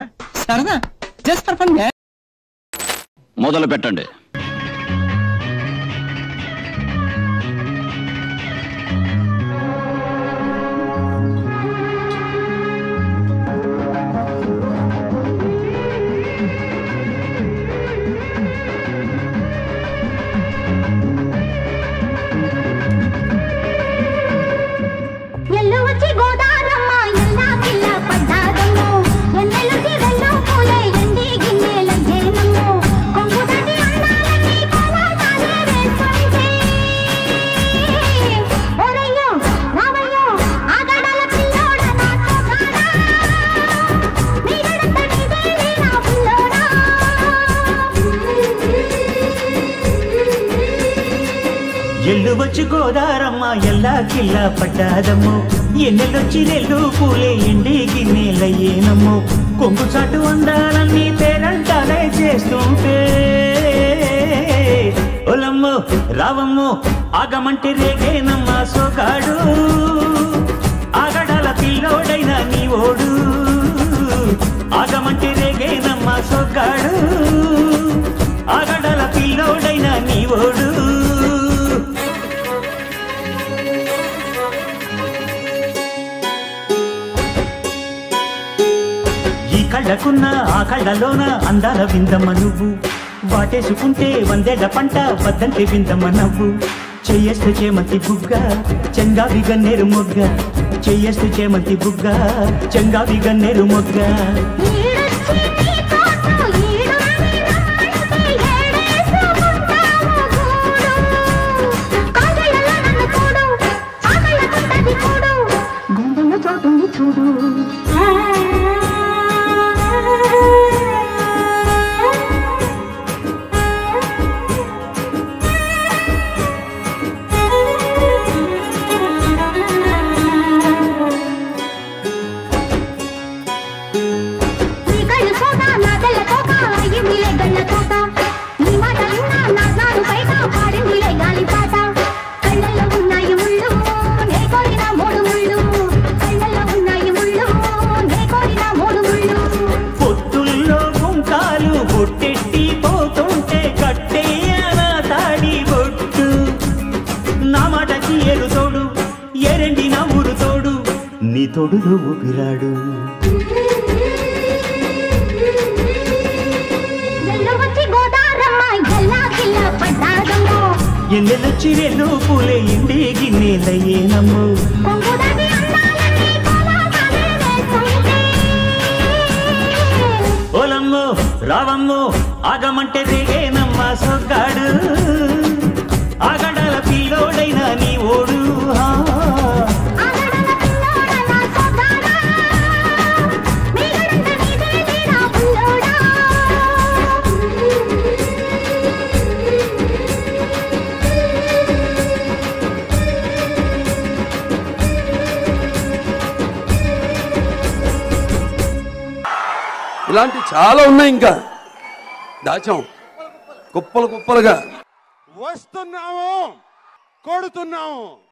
సరదా just for fun మొదలు పెట్టండి ఎల్లు వచ్చి గోదారమ్మ ఎల్లా కిల్ల పడ్డాదమ్ము ఎన్నెలు తిరల్లో పూలే ఎండి గిన్నెల జేనమ్ము కొంగు దాటి అందాలన్నీ కోలాటాలే వేస్తుంటే ఓరయ్యో రావయ్యో ఆగడాల పిల్లోడ నాతో కాడా నీడడంత నీదేలే నా పిల్లోడా ఎల్లు వచ్చి గోదారమ్మ ఎల్లా కిల్లా పడ్డాదమ్ము ఎన్నెలొచ్చి నెల్లు పూలే ఎండి గిన్నెలయ్యేనమ్ము కొంగు చాటు అందాలన్నీ పేరంటాలే చేస్తుంటే ఒలమ్ము రావమ్ము ఆగమంటే రేగేనమ్మ సోగాడు ఆగడాల పిల్లోడైన నీ ఓడు ఆగమంటే రేగేనమ్మ సోగాడు ఆగడాల పిల్లోడైన నీ ఓడు ఈ కళ్ళకున్న ఆ కళ్ళలోన అందాల విందమ్మ నువ్వు వాటేసుకుంటే వందేళ్ల పంట వద్దంటే విందమ్మ నవ్వు చెయ్యేస్తే చేమంతి బుగ్గ చెంగావి గన్నేరు మొగ్గ చెయ్యేస్తే చేమంతి బుగ్గ చెంగావి గన్నేరు మొగ్గ ఈడొచ్చి నీ తోట ఈడుండి రమ్మంటే ఏడేసుకుంటావు గూడు కాగళ్ళలో నన్ను చూడు ఆగళ్ళకుంటది కూడు గుండెలో చోటుంది చూడు నీ కళ్ళు సోదా నా తెల్ల తోక అయ్యిందిలే గల్ల తోట నీ మాట విన్నా నా నాడు బయట పాడిందిలే గాలి పాట కళ్ళల్లో ఉన్నాయి ముళ్ళు నే కోరిన మూడు ముళ్ళు కళ్ళల్లో ఉన్నాయి ముళ్ళు నే కోరిన మూడు ముళ్ళు పొత్తుల్లో గుంకాలు బొట్టెట్టి పోతుంటే కట్టేయనా తాడి బొట్టు నా మాటకి ఏరు తోడు ఎరండి నా ఊరు తోడు నీ తోడులో ఊపిరాడు ఎల్లు వచ్చి గోదారమ్మ ఎల్లా కిల్ల పడ్డాదమ్మో ఎన్నెలొచ్చి వెళ్ళు పూలే ఇండి గిన్నెలయ్యేనమ్ము కొంగు దాటి అందాలన్నీ కోలాటాలే వేస్తుంటే ఓలమ్ము రావమ్ము ఆగమంటే రేగేనమ్మ సొగ్గాడు ఆగడాల పిల్లోడైన నీ ఓడు ఆ. ఆగడల పిల్లోడా నా సోదారా నీగడంత నీదేలే నా పిల్లోడా ఇలాంటి చాలా ఉన్నాయి ఇంకా దాచాం కుప్పలు కుప్పలుగా వస్తున్నాము కొడుతున్నాము